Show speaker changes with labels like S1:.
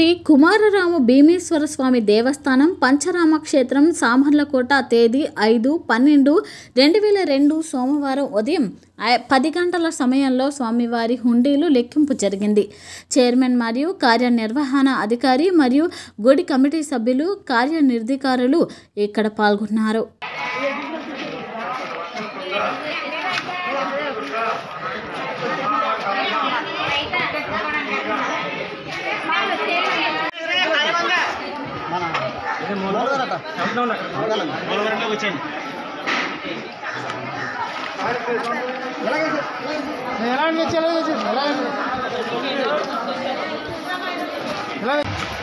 S1: శ్రీ కుమారరామ భీమేశ్వర స్వామి దేవస్థానం పంచరామ క్షేత్రం సామర్లకోట తేదీ ఐదు పన్నెండు రెండు వేల రెండు సోమవారం ఉదయం ఐ- పది గంటల సమయంలో స్వామివారి హుండీలు లెక్కింపు జరిగింది చైర్మన్ మరియు కార్యనిర్వహణ అధికారి మరియు గుడి కమిటీ సభ్యులు కార్యనిర్ధికారులు ఇక్కడ పాల్గొన్నారు
S2: ఎలా తెచ్చి ఎలా తెచ్చి ఎలా ఎలా